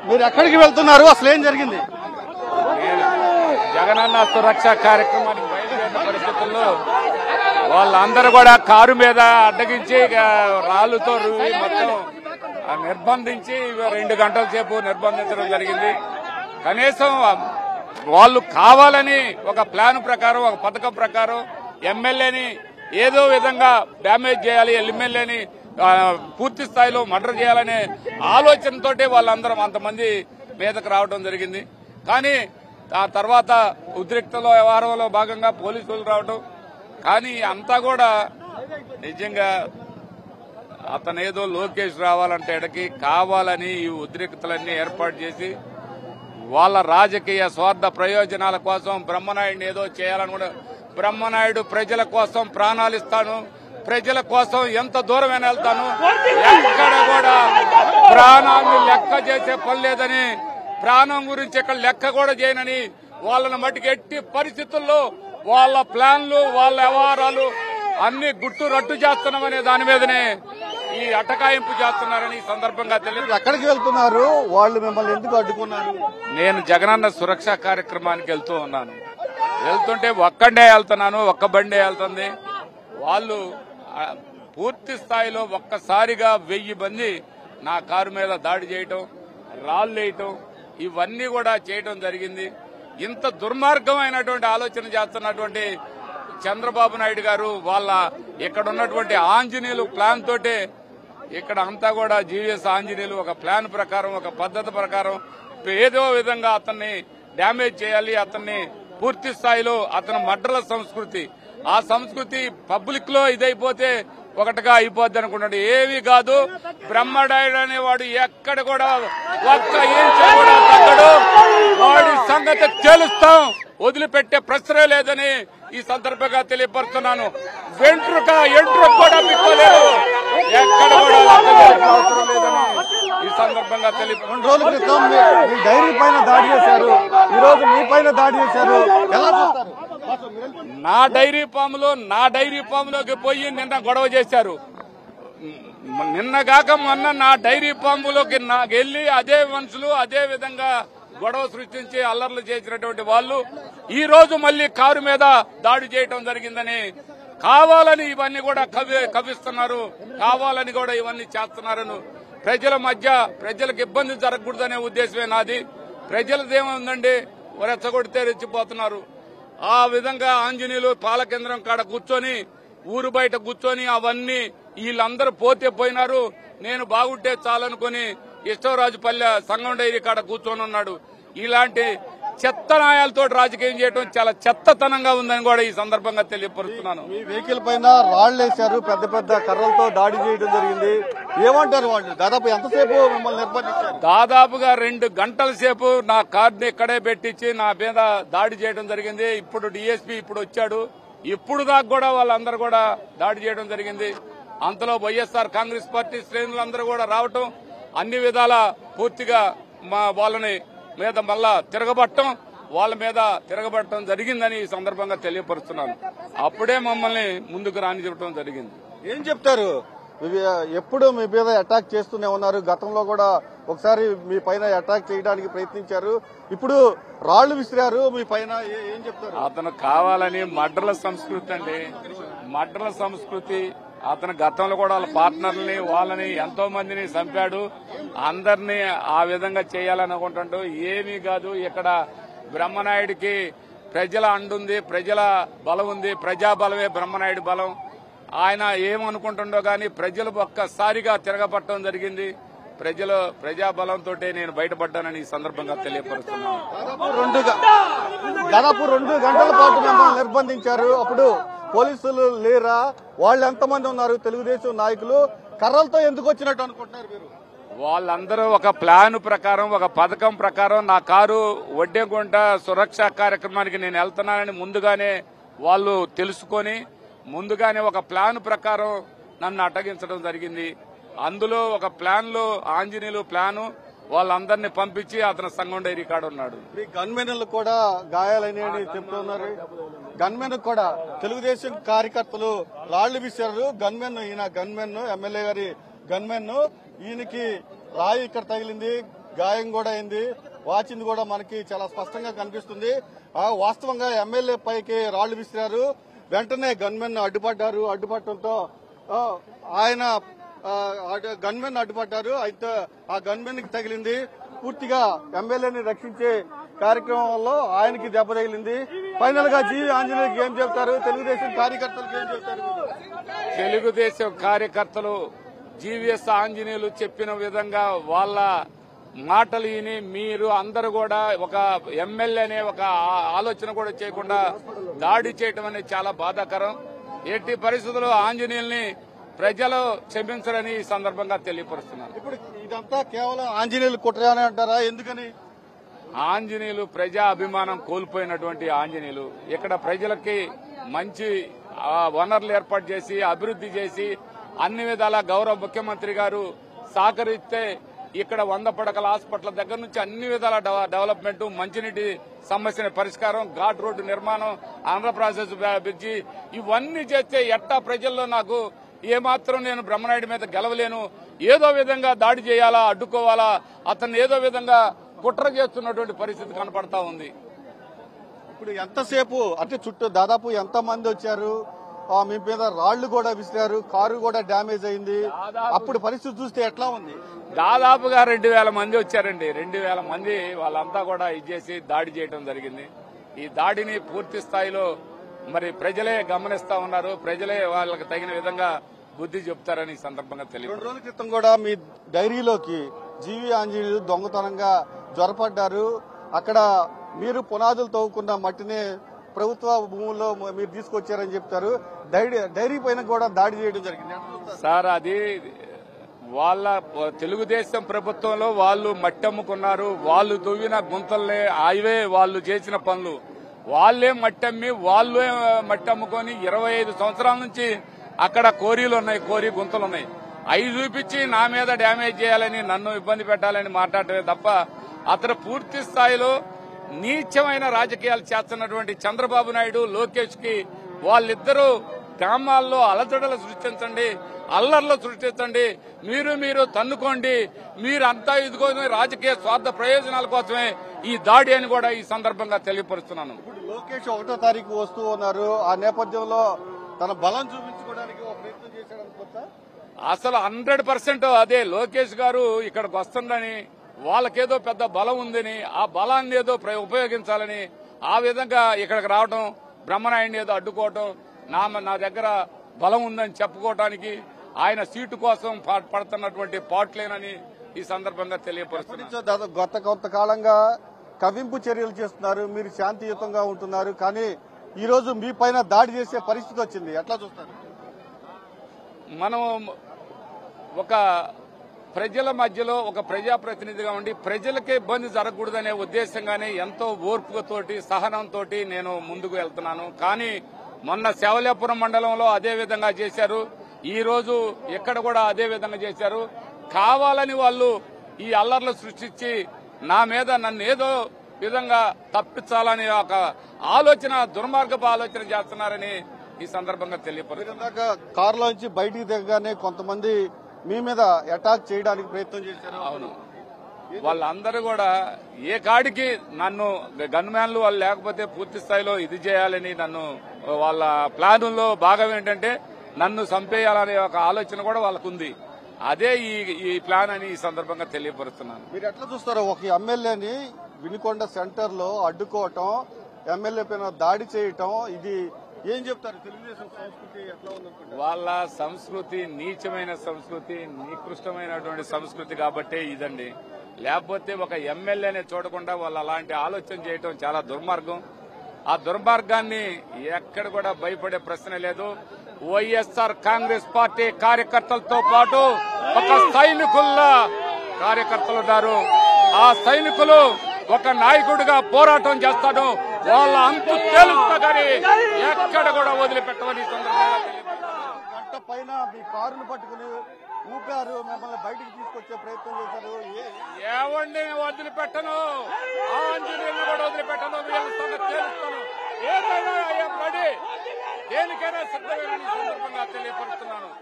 మీరు ఎక్కడికి వెళ్తున్నారు అసలు ఏం జరిగింది నేను జగనన్న సురక్ష కార్యక్రమానికి బయలుదేరిన పరిస్థితుల్లో వాళ్ళందరూ కూడా కారు మీద అడ్డగించి ఇక రాళ్ళతో రువి మొత్తం ఆ నిర్బంధించి రెండు గంటల సేపు నిర్బంధించడం జరిగింది కనీసం వాళ్ళు కావాలని ఒక ప్లాన్ ప్రకారం ఒక పథకం ప్రకారం ఎమ్మెల్యేని ఏదో విధంగా డ్యామేజ్ చేయాలి ఎమ్మెల్యేని ఆ, పూర్తి స్థాయిలో మర్డర్ చేయాలనే ఆలోచనతోటే వాళ్ళందరం అంతమంది మీదకు రావడం జరిగింది కానీ ఆ తర్వాత ఉద్రిక్తలో వ్యవహారంలో భాగంగా పోలీసులు రావడం కానీ అంతా కూడా నిజంగా అతను ఏదో లోకేష్ రావాలంటే ఎడకి కావాలని ఈ ఉద్రిక్తలన్నీ ఏర్పాటు చేసి వాళ్ళ రాజకీయ స్వార్థ ప్రయోజనాల కోసం బ్రహ్మనాయుడిని ఏదో చేయాలనుకుంటే బ్రహ్మనాయుడు ప్రజల కోసం ప్రాణాలు ఇస్తాను ప్రజల కోసం ఎంత దూరమైనా వెళ్తాను ఎక్కడ కూడా ప్రాణాన్ని లెక్క చేసే పని లేదని ప్రాణం గురించి ఇక్కడ లెక్క కూడా చేయనని వాళ్ళని మటుకు ఎట్టి పరిస్థితుల్లో వాళ్ళ ప్లాన్లు వాళ్ళ వ్యవహారాలు అన్ని గుట్టు రట్టు చేస్తున్నామనే దాని మీదనే ఈ అటకాయింపు చేస్తున్నారని ఈ సందర్భంగా తెలియదు మీరు ఎక్కడికి వెళ్తున్నారు వాళ్ళు మిమ్మల్ని ఎందుకు అడ్డుకున్నారు నేను జగనన్న సురక్ష కార్యక్రమానికి వెళ్తూ ఉన్నాను వెళ్తుంటే ఒక్కండే వెళ్తున్నాను ఒక్క బండే వెళ్తుంది వాళ్ళు ఆ, పూర్తి స్థాయిలో ఒక్కసారిగా వెయ్యి మంది నా కారు మీద దాడి చేయటం రాళ్ళు వేయటం ఇవన్నీ కూడా చేయటం జరిగింది ఇంత దుర్మార్గమైనటువంటి ఆలోచన చేస్తున్నటువంటి చంద్రబాబు నాయుడు గారు వాళ్ళ ఇక్కడ ఉన్నటువంటి ఆంజనేయులు ప్లాన్ తోటే ఇక్కడ అంతా కూడా జీవీఎస్ ఆంజనేయులు ఒక ప్లాన్ ప్రకారం ఒక పద్ధతి ప్రకారం ఏదో విధంగా అతన్ని డ్యామేజ్ చేయాలి అతన్ని పూర్తి స్థాయిలో అతని మడ్రల సంస్కృతి ఆ సంస్కృతి పబ్లిక్ లో ఇదైపోతే ఒకటిగా అయిపోద్ది అనుకున్నాడు ఏమీ కాదు బ్రహ్మడాయుడు అనేవాడు ఎక్కడ కూడా ఒక్క ఇంచు కూడా తగ్గడు వాడి సంగతి తెలుస్తాం వదిలిపెట్టే ప్రశ్నే లేదని ఈ సందర్భంగా తెలియపరుస్తున్నాను వెంట్రుక ఎంట్రుక కూడా మిక్కలేదు ఎక్కడ కూడా లెక్క చేయాల్సిన అవసరం లేదని ఈ సందర్భంగా తెలియ రెండు రోజుల క్రితం మీ మీ డైరీ పైన దాడి చేశారు ఈ రోజు మీ పైన దాడి చేశారు ఎలా చూస్తారు నా డైరీ ఫామ్ లో నా డైరీ ఫామ్ లోకి పోయి నిన్న గొడవ చేశారు మ్, నిన్నగాక మొన్న నా డైరీ ఫామ్ లోకి నాకు వెళ్లి అదే మనుషులు అదే విధంగా గొడవ సృష్టించి అల్లర్లు చేసినటువంటి వాళ్ళు ఈ రోజు మళ్లీ కారు మీద దాడి చేయటం జరిగిందని కావాలని ఇవన్నీ కూడా కవి కవిస్తున్నారు కావాలని కూడా ఇవన్నీ చేస్తున్నారని ప్రజల మధ్య ప్రజలకు ఇబ్బంది జరగకూడదనే ఉద్దేశమే నాది ప్రజలదేముందండి రెచ్చగొడితే రెచ్చిపోతున్నారు ఆ విధంగా ఆంజనేయులు పాల కేంద్రం కాడ కూర్చొని ఊరు బయట కూర్చొని అవన్నీ వీళ్ళందరూ పోతే పోయినారు నేను బాగుంటే చాలనుకుని ఇష్టరాజుపల్లె సంగం డైరీ కాడ కూర్చొని ఉన్నాడు ఇలాంటి చెత్త నాయాలతో రాజకీయం చేయడం చాలా చెత్తతనంగా ఉందని కూడా ఈ సందర్భంగా తెలియపరుస్తున్నాను మీ వెహికల్ పైన రాళ్లు వేశారు పెద్ద పెద్ద కర్రలతో దాడి చేయడం జరిగింది ఏమంటారు వాళ్ళు దాదాపు ఎంతసేపు మిమ్మల్ని నిర్బంధించారు దాదాపుగా రెండు గంటల సేపు నా కార్డుని ఇక్కడే పెట్టించి నా మీద దాడి చేయడం జరిగింది ఇప్పుడు డిఎస్పీ ఇప్పుడు వచ్చాడు ఇప్పుడు దాకా కూడా వాళ్ళందరూ కూడా దాడి చేయడం జరిగింది అంతలో వైఎస్ఆర్ కాంగ్రెస్ పార్టీ శ్రేణులందరూ కూడా రావటం అన్ని విధాల పూర్తిగా మా వాళ్ళని మీద మళ్ళా తిరగబట్టం వాళ్ళ మీద తిరగబట్టడం జరిగిందని ఈ సందర్భంగా తెలియపరుస్తున్నాను అప్పుడే మమ్మల్ని ముందుకు రాని చెప్పడం జరిగింది ఏం చెప్తారు ఇవి ఎప్పుడు మీ మీద అటాక్ చేస్తూనే ఉన్నారు గతంలో కూడా ఒకసారి మీ పైన అటాక్ చేయడానికి ప్రయత్నించారు ఇప్పుడు రాళ్లు విసిరారు మీ పైన ఏ- ఏం చెప్తారు అతను కావాలని మడ్రల సంస్కృతి అండి మడ్రల సంస్కృతి అతను గతంలో కూడా వాళ్ళ పార్ట్నర్ని వాళ్ళని ఎంతో మందిని చంపాడు అందరినీ ఆ విధంగా చేయాలనుకుంటుంటూ ఏమీ కాదు ఇక్కడ బ్రహ్మనాయుడికి ప్రజల అండుంది ప్రజల బలం ఉంది ప్రజాబలమే బ్రహ్మనాయుడి బలం ఆయన ఏమనుకుంటుండో గాని ప్రజలు ఒక్కసారిగా తిరగబట్టడం జరిగింది ప్రజలు ప్రజాబలంతో నేను బయటపడ్డానని ఈ సందర్భంగా తెలియపరుస్తున్నాను దాదాపు రెండు గ- దాదాపు రెండు గంటల పాటు మిమ్మల్ని నిర్బంధించారు అప్పుడు పోలీసులు లేరా వాళ్ళు ఎంతమంది ఉన్నారు తెలుగుదేశం నాయకులు కర్రలతో ఎందుకు వచ్చినట్టు అనుకుంటున్నారు మీరు వాళ్ళందరూ ఒక ప్లాన్ ప్రకారం ఒక పథకం ప్రకారం నా కారు వడ్డేగుంట సురక్ష కార్యక్రమానికి నేను వెళ్తున్నానని ముందుగానే వాళ్ళు తెలుసుకొని ముందుగానే ఒక ప్లాన్ ప్రకారం నన్ను అటగించడం జరిగింది అందులో ఒక ప్లాన్ లో ఆంజనేయులు ప్లాను వాళ్ళందరినీ పంపించి అతను సంగం డైరీ కాడ ఉన్నాడు మీ గన్మెన్లు కూడా గాయాలని చెప్తున్నారు గన్మెన్ కూడా తెలుగుదేశం కార్యకర్తలు రాళ్లు విసిరారు గన్మెన్ ఈయన గన్మెన్ ఎమ్మెల్యే గారి గన్మెన్ ఈయనకి రాయి ఇక్కడ తగిలింది గాయం కూడా అయింది వాచింది కూడా మనకి చాలా స్పష్టంగా కనిపిస్తుంది ఆ వాస్తవంగా ఎమ్మెల్యే పైకి రాళ్లు విసిరారు వెంటనే గన్మెన్ అడ్డుపడ్డారు అడ్డుపడటంతో ఆ, ఆయన గన్మెన్ అడ్డుపడ్డారు అయితే ఆ గన్మెన్ కి తగిలింది పూర్తిగా ఎమ్మెల్యేని రక్షించే కార్యక్రమంలో ఆయనకి దెబ్బ తగిలింది ఫైనల్ గా జీవి ఆంజనేయుకి ఏం చెప్తారు తెలుగుదేశం కార్యకర్తలకు ఏం చెప్తారు తెలుగుదేశం కార్యకర్తలు జీవీఎస్ ఆంజనేయులు చెప్పిన విధంగా వాళ్ళ మాటలు విని మీరు అందరూ కూడా ఒక ఎమ్మెల్యే అనే ఒక ఆ- ఆలోచన కూడా చేయకుండా దాడి చేయటం అనేది చాలా బాధాకరం ఎట్టి పరిస్థితుల్లో ఆంజనేయుల్ని ప్రజలు క్షమించరని ఈ సందర్భంగా తెలియపరుస్తున్నారు ఇప్పుడు ఇదంతా కేవలం ఆంజనేయులు కుట్ర అని అంటారా ఎందుకని ఆంజనేయులు ప్రజా అభిమానం కోల్పోయినటువంటి ఆంజనేయులు ఇక్కడ ప్రజలకి మంచి ఆ, వనరులు ఏర్పాటు చేసి అభివృద్ధి చేసి అన్ని విధాల గౌరవ ముఖ్యమంత్రి గారు సహకరిస్తే ఇక్కడ వంద పడకల హాస్పిటల్ దగ్గర నుంచి అన్ని విధాల డెవ- డెవలప్మెంట్ మంచినీటి సమస్యల పరిష్కారం ఘాట్ రోడ్డు నిర్మాణం ఆంధ్రప్రదేశ్ బ్రిడ్జి ఇవన్నీ చేస్తే ఎట్టా ప్రజల్లో నాకు ఏమాత్రం నేను బ్రహ్మనాయుడి మీద గెలవలేను ఏదో విధంగా దాడి చేయాలా అడ్డుకోవాలా అతన్ని ఏదో విధంగా కుట్ర చేస్తున్నటువంటి పరిస్థితి కనపడతా ఉంది ఇప్పుడు ఎంతసేపు అంటే చుట్టూ దాదాపు ఎంత మంది వచ్చారు ఆ, మీ మీద రాళ్లు కూడా విసిరారు కారు కూడా డ్యామేజ్ అయింది అప్పుడు పరిస్థితి చూస్తే ఎట్లా ఉంది దాదాపుగా రెండు వేల మంది వచ్చారండి రెండు వేల మంది వాళ్ళంతా కూడా ఇచ్చేసి దాడి చేయడం జరిగింది ఈ దాడిని పూర్తి స్థాయిలో మరి ప్రజలే గమనిస్తా ఉన్నారు ప్రజలే వాళ్ళకి తగిన విధంగా బుద్ధి చెప్తారని ఈ సందర్భంగా తెలియదు రెండు రోజుల క్రితం కూడా మీ డైరీలోకి జీవి ఆంజనేయులు దొంగతనంగా జ్వరపడ్డారు అక్కడ మీరు పునాదులు తవ్వుకున్న మట్టిని ప్రభుత్వ భూముల్లో మీరు తీసుకొచ్చారని చెప్తారు డైరీ డైరీ పైన కూడా దాడి చేయడం జరిగింది ఎట్లా చూస్తారు? సార్ అది వాళ్ళ తెలుగుదేశం ప్రభుత్వంలో వాళ్ళు మట్టి అమ్ముకున్నారు వాళ్ళు దువ్విన గుంతల్ని అవే వాళ్ళు చేసిన పనులు వాళ్ళే మట్టి అమ్మి వాళ్ళే మట్టి అమ్ముకొని ఇరవై ఐదు సంవత్సరాల నుంచి అక్కడ కోరీలు ఉన్నాయి కోరి గుంతలు ఉన్నాయి అవి చూపించి నా మీద డ్యామేజ్ చేయాలని నన్ను ఇబ్బంది పెట్టాలని మాట్లాడటమే తప్ప అతను పూర్తి స్థాయిలో నీచమైన రాజకీయాలు చేస్తున్నటువంటి చంద్రబాబు నాయుడు లోకేష్ కి వాళ్ళిద్దరూ గ్రామాల్లో అలజడలు సృష్టించండి అల్లర్లు సృష్టించండి మీరు మీరు తన్నుకోండి మీరంతా ఇదిగోని రాజకీయ స్వార్థ ప్రయోజనాల కోసమే ఈ దాడి అని కూడా ఈ సందర్భంగా తెలియపరుస్తున్నాను ఇప్పుడు లోకేష్ ఒకటో తారీఖు వస్తూ ఉన్నారు ఆ నేపథ్యంలో తన బలం చూపించుకోవడానికి ఒక ప్రయత్నం చేశాడు అనుకోవచ్చా అసలు హండ్రెడ్ పర్సెంట్ అదే లోకేష్ గారు ఇక్కడికి వస్తుందని వాళ్ళకేదో పెద్ద బలం ఉందని ఆ బలాన్ని ఏదో ప్ర- ఉపయోగించాలని ఆ విధంగా ఇక్కడికి రావడం బ్రహ్మనాయుడిని ఏదో అడ్డుకోవటం నా నా దగ్గర బలం ఉందని చెప్పుకోవటానికి ఆయన సీటు కోసం పా- పడుతున్నటువంటి పాట్లేనని ఈ సందర్భంగా తెలియపరుస్తున్నారు నుంచో దాదాపు గత కొంతకాలంగా కవింపు చర్యలు చేస్తున్నారు మీరు శాంతియుతంగా ఉంటున్నారు కానీ ఈ రోజు మీ పైన దాడి చేసే పరిస్థితి వచ్చింది ఎట్లా చూస్తారు మనం ఒక ప్రజల మధ్యలో ఒక ప్రజాప్రతినిధిగా ఉండి ప్రజలకే ఇబ్బంది జరగకూడదనే ఉద్దేశంగానే ఎంతో ఓర్పుతోటి సహనంతో నేను ముందుకు వెళ్తున్నాను కానీ మొన్న శవలేపురం మండలంలో అదే విధంగా చేశారు ఈ రోజు ఇక్కడ కూడా అదే విధంగా చేశారు కావాలని వాళ్ళు ఈ అల్లర్లు సృష్టించి నా మీద నన్ను ఏదో విధంగా తప్పించాలని ఒక ఆలోచన దుర్మార్గపు ఆలోచన చేస్తున్నారని ఈ సందర్భంగా తెలియపరుస్తున్నారు ఇందాక కారులోంచి బయటికి దిగగానే కొంతమంది మీ మీద అటాక్ చేయడానికి ప్రయత్నం చేశారు అవును వాళ్ళందరూ కూడా ఏ కాడికి నన్ను గన్మ్యాన్లు వాళ్ళు లేకపోతే పూర్తి స్థాయిలో ఇది చేయాలని నన్ను వాళ్ళ ప్లానుల్లో భాగం ఏంటంటే నన్ను చంపేయాలనే ఒక ఆలోచన కూడా వాళ్ళకు ఉంది అదే ఈ ఈ ప్లాన్ అని ఈ సందర్భంగా తెలియపరుస్తున్నాను మీరు ఎట్లా చూస్తారు ఒక ఎమ్మెల్యేని వినుకొండ సెంటర్ లో అడ్డుకోవటం ఎమ్మెల్యే పైన దాడి చేయటం ఇది ఏం చెప్తారు తెలుగుదేశం సంస్కృతి ఎట్లా ఉందనుకుంటారు వాళ్ళ సంస్కృతి నీచమైన సంస్కృతి నికృష్టమైనటువంటి సంస్కృతి కాబట్టే ఇదండి లేకపోతే ఒక ఎమ్మెల్యేనే చూడకుండా వాళ్ళు అలాంటి ఆలోచన చేయటం చాలా దుర్మార్గం ఆ దుర్మార్గాన్ని ఎక్కడ కూడా భయపడే ప్రశ్న లేదు వైఎస్ఆర్ కాంగ్రెస్ పార్టీ కార్యకర్తలతో పాటు ఒక సైనికుల్లా కార్యకర్తలు ఉన్నారు ఆ సైనికులు ఒక నాయకుడిగా పోరాటం చేస్తాడు వాళ్ళ అంతు తేలుస్తా కానీ ఎక్కడ కూడా వదిలిపెట్టమని ఈ సందర్భంగా తెలియజేస్తున్నాను. గంట పైన మీ కారును పట్టుకుని ఊపారు మిమ్మల్ని బయటికి తీసుకొచ్చే ప్రయత్నం చేశారు ఏ- ఏవండి వదిలిపెట్టను ఆంజనేయులు కూడా వదిలిపెట్టను వీళ్ళ సంగతి తేలుస్తాను ఏదైనా ఐఎమ్ రెడీ దేనికైనా సిద్ధమైన ఈ సందర్భంగా తెలియపరుస్తున్నాను